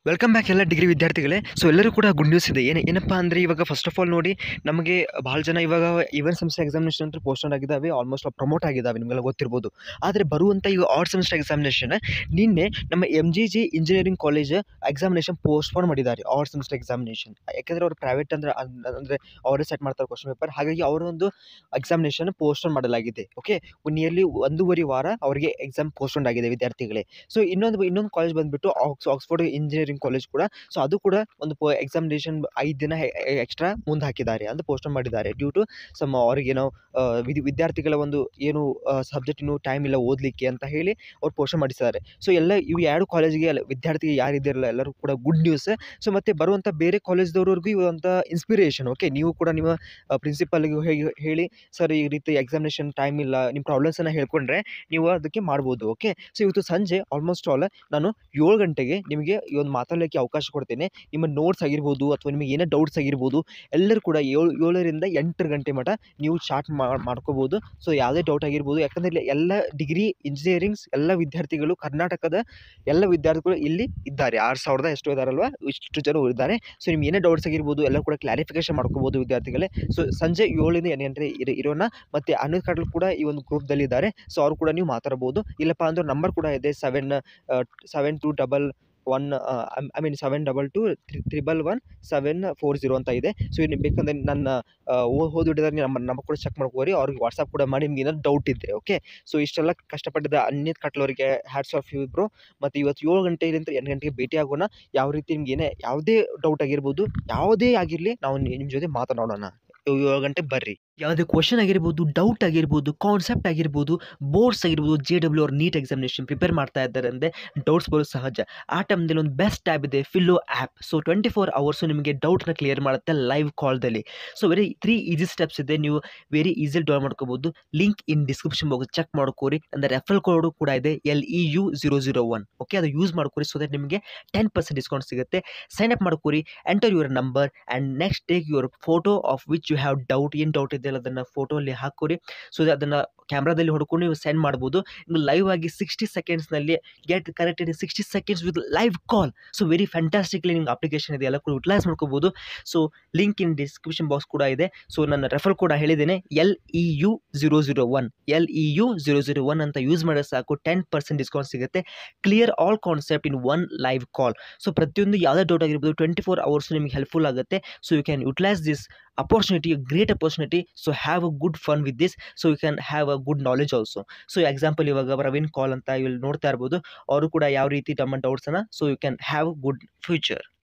welcome back ಎಲ್ಲ degree ವಿದ್ಯಾರ್ಥಿಗಳೇ so ಎಲ್ಲರೂ ಕೂಡ ಗುಡ್ ನ್ಯೂಸ್ ಇದೆ ಏನು ಏನಪ್ಪ ಅಂದರೆ ಇವಾಗ ಫಸ್ಟ್ ಆಫ್ ಆಲ್ ನೋಡಿ ನಮಗೆ ಭಾಳ ಜನ ಇವಾಗ ಈವನ್ ಸೆಮಿಸ್ಟರ್ ಎಕ್ಸಾಮಿನೇಷನ್ ಅಂತ ಪೋಸ್ಟನ್ ಆಗಿದ್ದಾವೆ ಆಲ್ಮೋಸ್ಟ್ ಪ್ರಮೋಟ್ ಆಗಿದ್ದಾವೆ ನಿಮಗೆಲ್ಲ ಗೊತ್ತಿರ್ಬೋದು ಆದರೆ ಬರುವಂಥ ಈಗ ಆರ್ಡ್ ಸೆಮಿಸ್ಟರ್ ಎಕ್ಸಾಮಿನೇಷನ್ ನಿನ್ನೆ ನಮ್ಮ M G G engineering college examination postpone ಮಾಡಿದ್ದಾರೆ ಆರ್ಡ್ ಸೆಮಿಸ್ಟರ್ ಎಕ್ಸಾಮಿನೇಷನ್ ಯಾಕೆಂದರೆ ಅವರು ಪ್ರೈವೇಟ್ ಅಂದರೆ ಅಂದರೆ ಅವರೇ ಸೆಟ್ ಮಾಡ್ತಾರೆ ಕ್ವಶನ್ ಪೇಪರ್ ಹಾಗಾಗಿ ಅವರ ಒಂದು ಎಕ್ಸಾಮಿನೇಷನ್ ಪೋಸ್ಟ್ಪೋನ್ ಮಾಡಲಾಗಿದೆ ಓಕೆ ನಿಯರ್ಲಿ ಒಂದೂವರೆ ವಾರ ಅವರಿಗೆ ಎಕ್ಸಾಮ್ ಪೋಸ್ಟ್ಪೋನ್ ಆಗಿದೆ ವಿದ್ಯಾರ್ಥಿಗಳೇ ಸೊ ಇನ್ನೊಂದು ಇನ್ನೊಂದು ಕಾಲೇಜ್ ಬಂದುಬಿಟ್ಟು ಆಕ್ಸ್ ಆಕ್ಸ್ಫೋರ್ಡ್ ಇಂಜಿನಿಯರಿಂಗ್ ಕಾಲೇಜ್ ಕೂಡ ಸೊ ಅದು ಕೂಡ ಒಂದು ಪೋ ಎಕ್ಸಾಮಿನೇಷನ್ ಐದು ದಿನ ಎಕ್ಸ್ಟ್ರಾ ಮುಂದೆ ಹಾಕಿದ್ದಾರೆ ಅಂದರೆ ಪೋಸ್ಟ್ಪೋನ್ ಮಾಡಿದ್ದಾರೆ ಡ್ಯೂ ಟು ಸಮ್ ಅವ್ರಿಗೇನೋ ಆ, ವಿದ್ ವಿದ್ಯಾರ್ಥಿಗಳ ಒಂದು ಏನು ಸಬ್ಜೆಕ್ಟ್ ಇನ್ನೂ ಟೈಮ್ ಇಲ್ಲ ಓದಲಿಕ್ಕೆ ಅಂತ ಹೇಳಿ ಅವ್ರು ಪೋಸ್ಟ್ಪೋನ್ ಮಾಡಿಸಿದ್ದಾರೆ ಸೊ ಎಲ್ಲ ಇವು ಎರಡು ಕಾಲೇಜಿಗೆ ಎಲ್ಲ ವಿದ್ಯಾರ್ಥಿಗೆ ಯಾರಿದ್ದಾರಲ್ಲ ಎಲ್ಲರೂ ಕೂಡ ಗುಡ್ ನ್ಯೂಸ್ ಸೊ ಮತ್ತು ಬರುವಂಥ ಬೇರೆ ಕಾಲೇಜ್ದವ್ರಿಗೂ ಇವಂಥ ಇನ್ಸ್ಪಿರೇಷನ್ ಓಕೆ ನೀವು ಕೂಡ ನಿಮ್ಮ ಪ್ರಿನ್ಸಿಪಲ್ಗೆ ಹೇಳಿ ಹೇಳಿ ಸರ್ ಈ ರೀತಿ ಎಕ್ಸಾಮಿನೇಷನ್ ಟೈಮ್ ಇಲ್ಲ ನಿಮ್ಮ ಪ್ರಾಬ್ಲಮ್ಸನ್ನು ಹೇಳ್ಕೊಂಡ್ರೆ ನೀವು ಅದಕ್ಕೆ ಮಾಡ್ಬೋದು ಓಕೆ ಸೊ ಇವತ್ತು ಸಂಜೆ ಆಲ್ಮೋಸ್ಟ್ ಆಲ್ ನಾನು ಏಳು ಗಂಟೆಗೆ ನಿಮಗೆ ಈ ಒಂದು ಮಾತಾಡಲಿಕ್ಕೆ ಅವಕಾಶ ಕೊಡ್ತೇನೆ ನಿಮ್ಮ ನೋಟ್ಸ್ ಆಗಿರ್ಬೋದು ಅಥವಾ ನಿಮಗೆ ಏನೇ ಡೌಟ್ಸ್ ಆಗಿರ್ಬೋದು ಎಲ್ಲರೂ ಕೂಡ ಏಳು ಏಳರಿಂದ ಎಂಟು ಗಂಟೆ ಮಟ್ಟ ನೀವು ಚಾಟ್ ಮಾಡ್ಕೋಬೋದು ಸೊ ಯಾವುದೇ ಡೌಟ್ ಆಗಿರ್ಬೋದು ಯಾಕಂದರೆ ಇಲ್ಲಿ ಎಲ್ಲ ಡಿಗ್ರಿ ಇಂಜಿನಿಯರಿಂಗ್ಸ್ ಎಲ್ಲ ವಿದ್ಯಾರ್ಥಿಗಳು ಕರ್ನಾಟಕದ ಎಲ್ಲ ವಿದ್ಯಾರ್ಥಿಗಳು ಇಲ್ಲಿ ಇದ್ದಾರೆ ಆರು ಸಾವಿರದ ಎಷ್ಟು ಇದ್ದಾರಲ್ವ ಇಷ್ಟು ಜನ ಇದ್ದಾರೆ ಸೊ ನಿಮ್ಗೆ ಏನೇ ಡೌಟ್ಸ್ ಆಗಿರ್ಬೋದು ಎಲ್ಲ ಕೂಡ ಕ್ಲಾರಿಫಿಕೇಶನ್ ಮಾಡ್ಕೋಬೋದು ವಿದ್ಯಾರ್ಥಿಗಳೇ ಸೊ ಸಂಜೆ ಏಳಿಂದ ಏನು ಗಂಟೆ ಇರ ಇರೋಣ ಮತ್ತು ಅನಿಲ್ ಕಡಲ್ ಕೂಡ ಈ ಒಂದು ಗ್ರೂಪ್ದಲ್ಲಿ ಇದ್ದಾರೆ ಸೊ ಅವ್ರು ಕೂಡ ನೀವು ಮಾತಾಡ್ಬೋದು ಇಲ್ಲಪ್ಪ ಅಂದ್ರೆ ನಂಬರ್ ಕೂಡ ಇದೆ seven seven two double one I mean seven double two triple one seven four zero ಅಂತ ಇದೆ ಸೊ ಇನ್ನು ಬೇಕಂದ್ರೆ ನನ್ನ ಓದಿಡಿದ್ರೆ ನಮ್ಮ ನಂಬರ್ ಕೂಡ ಚೆಕ್ ಮಾಡ್ಕೋರಿ ಅವ್ರಿಗೆ ವಾಟ್ಸಪ್ ಕೂಡ ಮಾಡಿ ನಿಮ್ಗೆ ಏನಾದ್ರು ಡೌಟ್ ಇದ್ದರೆ ಓಕೆ ಸೊ ಇಷ್ಟೆಲ್ಲ ಕಷ್ಟಪಟ್ಟಿದ್ದ ಅನ್ಯತ್ ಕಟ್ಲವರಿಗೆ ಹ್ಯಾಟ್ಸ್ ಆಫ್ ಯು ಇಬ್ಬರು ಮತ್ತು ಇವತ್ತು ಏಳು ಗಂಟೆಯಿಂದ ಎಂಟು ಗಂಟೆಗೆ ಭೇಟಿ ಆಗೋಣ ಯಾವ ರೀತಿ ನಿಮ್ಗೆ ಏನೇ ಯಾವುದೇ ಡೌಟ್ ಆಗಿರ್ಬೋದು ಯಾವುದೇ ಆಗಿರಲಿ ನಾವು ನಿಮ್ಮ ಜೊತೆ ಮಾತನಾಡೋಣ ಏಳು ಗಂಟೆ ಬರ್ರಿ ಯಾವುದೇ ಕ್ವಶನ್ ಆಗಿರ್ಬೋದು ಡೌಟ್ ಆಗಿರ್ಬೋದು ಕಾನ್ಸೆಪ್ಟ್ ಆಗಿರ್ಬೋದು ಬೋರ್ಡ್ಸ್ ಆಗಿರ್ಬೋದು ಜೆ ಡಬ್ಲ್ಯೂ ಅವ್ರ ನೀಟ್ ಎಕ್ಸಾಮಿನೇಷನ್ ಪ್ರಿಪೇರ್ ಮಾಡ್ತಾ ಇದ್ದಾರೆ ಅಂದರೆ ಡೌಟ್ಸ್ ಬರೋದು ಸಹಜ ಆ ಟೈಮ್ದಲ್ಲಿ ಒಂದು ಬೆಸ್ಟ್ ಟ್ಯಾಬ್ ಇದೆ Filo app so twenty four hours ನಿಮಗೆ ಡೌಟ್ನ ಕ್ಲಿಯರ್ ಮಾಡುತ್ತೆ ಲೈವ್ ಕಾಲ್ದಲ್ಲಿ so very three easy steps ಇದೆ ನೀವು ವೆರಿ ಈಸಿಲಿ ಡೌನ್ ಮಾಡ್ಕೋಬೋದು link in description box check ಮಾಡ್ಕೋರಿ ಅಂದರೆ ರೆಫರಲ್ ಕೋಡು ಕೂಡ ಇದೆ L E U zero zero one okay ಅದು ಯೂಸ್ ಮಾಡ್ಕೋರಿ ಸೊ ದಟ್ ನಿಮಗೆ ಟೆನ್ ಪರ್ಸೆಂಟ್ ಡಿಸ್ಕೌಂಟ್ ಸಿಗುತ್ತೆ ಸೈನ್ ಅಪ್ ಮಾಡ್ಕೋರಿ enter your number and next take your photo of which you have doubt ಏನು ಡೌಟ್ ಇದೆ ಅದನ್ನು ಫೋಟೋ ಅಲ್ಲಿ ಹಾಕೋರಿ ಸೊ ಅದನ್ನು ಕ್ಯಾಮ್ರಾದಲ್ಲಿ ಹೊಡ್ಕೊಂಡು ನೀವು ಸೆಂಡ್ ಮಾಡ್ಬೋದು ನಿಮ್ಗೆ ಲೈವ್ ಆಗಿ ಸಿಕ್ಸ್ಟಿ ಸೆಕೆಂಡ್ಸ್ನಲ್ಲಿ get connected sixty seconds with live call so very fantastically ನಿಮ್ಗೆ ಅಪ್ಲಿಕೇಶನ್ ಇದೆ ಎಲ್ಲ ಕೂಡ ಯುಟಿಲೈಸ್ ಮಾಡ್ಕೋಬೋದು so link in description box ಕೂಡ ಇದೆ ಸೊ ನನ್ನ ರೆಫರ್ ಕೂಡ ಹೇಳಿದ್ದೇನೆ L E U zero zero one L E U zero zero one ಅಂತ ಯೂಸ್ ಮಾಡಿದ್ರೆ ಸಾಕು ಟೆನ್ ಪರ್ಸೆಂಟ್ ಡಿಸ್ಕೌಂಟ್ ಸಿಗುತ್ತೆ clear all concept in one live call so ಪ್ರತಿಯೊಂದು ಯಾವುದೇ ಡೌಟ್ ಆಗಿರ್ಬೋದು ಟ್ವೆಂಟಿ ಫೋರ್ ಅವರ್ಸ್ ನಿಮಗೆ ಹೆಲ್ಪ್ಫುಲ್ ಆಗುತ್ತೆ so you can utilise this opportunity great opportunity so have a good fun with this so you can have a good knowledge also so example ಇವಾಗ ಪ್ರವೀಣ್ ಕಾಲ್ ಅಂತ ಇಲ್ಲಿ ನೋಡ್ತಾ ಇರ್ಬೋದು ಅವರು ಕೂಡ ಯಾವ ರೀತಿ ತಮ್ಮ ಡೌಟ್ಸನ್ನು so you can have good future